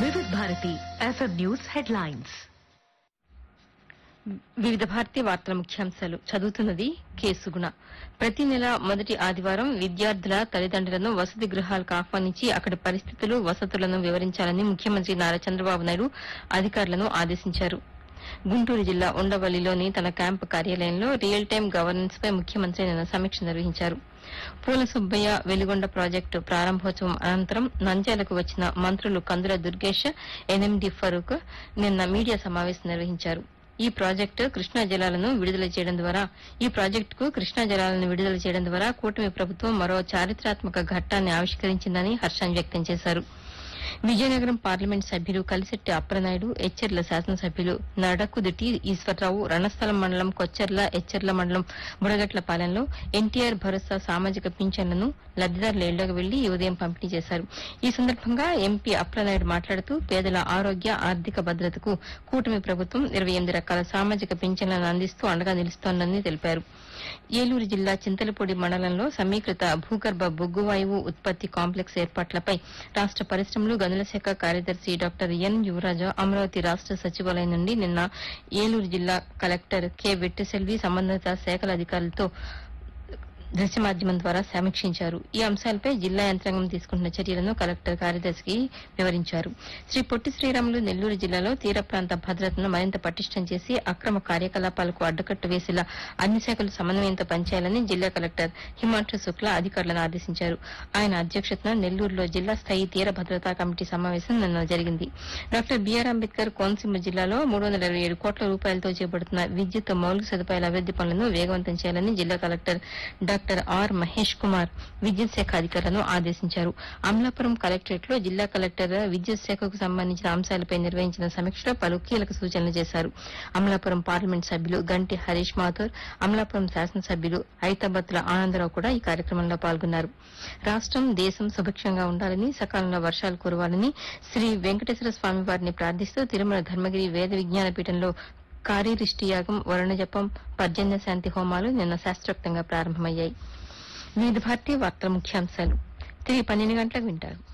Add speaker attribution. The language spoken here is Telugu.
Speaker 1: వివిధ భారతి ఎఫ్ఎం న్యూస్ హెడ్లైన్స్
Speaker 2: వివిధ భారతీయ వార్తల ముఖ్యాంశాలు చదువుతున్నది కేసుగుణ ప్రతి నెల మొదటి ఆదివారం విద్యార్థుల తల్లిదండ్రులను వసతి గృహాలకు ఆహ్వానించి అక్కడి పరిస్థితులు వసతులను వివరించాలని ముఖ్యమంత్రి నారా చంద్రబాబు నాయుడు అధికారులను ఆదేశించారు గుంటూరు జిల్లా ఉండవల్లిలోని తన క్యాంపు కార్యాలయంలో రియల్ టైం గవర్నెన్స్ పై ముఖ్యమంత్రి నిన్న సమీక్ష నిర్వహించారు పూల సుబ్బయ్య వెలిగొండ ప్రాజెక్టు ప్రారంభోత్సవం అనంతరం నంద్యాలకు వచ్చిన మంత్రులు కందుల దుర్గేష్ ఎన్ఎండి ఫరూక్ నిన్న మీడియా సమావేశం నిర్వహించారు ఈ ప్రాజెక్టు కృష్ణా జలాలను విడుదల చేయడం ద్వారా ఈ ప్రాజెక్టుకు కృష్ణా జలాలను విడుదల చేయడం ద్వారా కూటమి ప్రభుత్వం మరో చారిత్రాత్మక ఘట్టాన్ని ఆవిష్కరించిందని హర్షాన్ని వ్యక్తం చేశారు విజయనగరం పార్లమెంట్ సభ్యులు కలిశెట్టి అప్రనాయుడు ఎచ్చెర్ల శాసనసభ్యులు నడకుదిటి ఈశ్వరరావు రణస్థలం మండలం కొచ్చెర్ల ఎచ్చెర్ల మండలం బుడగట్లపాలెంలో ఎన్టీఆర్ భరోసా సామాజిక పింఛన్లను లబ్దిదారుల ఇళ్లకు వెళ్లి ఈ ఉదయం పంపిణీ చేశారు ఈ సందర్భంగా ఎంపీ అప్రనాయుడు మాట్లాడుతూ పేదల ఆరోగ్య ఆర్థిక భద్రతకు కూటమి ప్రభుత్వం ఇరవై ఎనిమిది రకాల సామాజిక పింఛన్లను అందిస్తూ అండగా నిలుస్తోందని తెలిపారు ఏలూరు జిల్లా చింతలపూడి మండలంలో సమీకృత భూగర్భ బొగ్గు వాయువు ఉత్పత్తి కాంప్లెక్స్ ఏర్పాట్లపై రాష్ట పరిశ్రమలు గనుల శాఖ కార్యదర్శి డాక్టర్ ఎన్ యువరాజు అమరావతి రాష్ట సచివాలయం నుండి నిన్న ఏలూరు జిల్లా కలెక్టర్ కె వెట్టిసెల్వి సంబంధిత శాఖల అధికారులతో దృశ్య మాధ్యమం ద్వారా సమీక్షించారు ఈ అంశాలపై జిల్లా యంత్రాంగం తీసుకుంటున్న చర్యలను కలెక్టర్ కార్యదర్శికి వివరించారు శ్రీ పొట్టి శ్రీరాములు నెల్లూరు జిల్లాలో తీర ప్రాంత భద్రతను మరింత పటిష్టం చేసి అక్రమ కార్యకలాపాలకు అడ్డుకట్ట వేసేలా అన్ని శాఖలు సమన్వయంతో పనిచేయాలని జిల్లా కలెక్టర్ హిమాంశు శుక్లా అధికారులను ఆదేశించారు ఆయన అధ్యక్షతన నెల్లూరులో జిల్లా స్థాయి తీర భద్రతా కమిటీ సమావేశం నిన్న జరిగింది డాక్టర్ బీఆర్ అంబేద్కర్ కోనసీమ జిల్లాలో మూడు వందల ఇరవై ఏడు కోట్ల రూపాయలతో చేపడుతున్న విద్యుత్ మౌలిక సదుపాయాల అభివృద్ది పనులను వేగవంతం చేయాలని జిల్లా collector doctor R Mahesh Kumar విద్యుత్ శాఖ అధికారులను ఆదేశించారు అమలాపురం కలెక్టరేట్ లో జిల్లా కలెక్టర్ విద్యుత్ శాఖకు సంబంధించిన అంశాలపై నిర్వహించిన సమీక్షలో పలు కీలక సూచనలు చేశారు అమలాపురం పార్లమెంట్ సభ్యులు గంటి హరీష్ మాథూర్ అమలాపురం శాసనసభ్యులు ఐతాబత్తుల ఆనందరావు కూడా ఈ కార్యక్రమంలో పాల్గొన్నారు రాష్టం దేశం సుభిక్షంగా ఉండాలని సకాలంలో వర్షాలు కురవాలని శ్రీ వెంకటేశ్వర స్వామి వారిని ప్రార్థిస్తూ తిరుమల ధర్మగిరి వేద విజ్ఞాన పీఠంలో కార్యరిష్టి యాగం వరుణ జపం పర్జన్య శాంతి హోమాలు నిన్న శాస్త్రోక్తంగా ప్రారంభమయ్యాయి వివిధ భారతీయ వార్తల ముఖ్యాంశాలు తిరిగి పన్నెండు గంటలకు వింటారు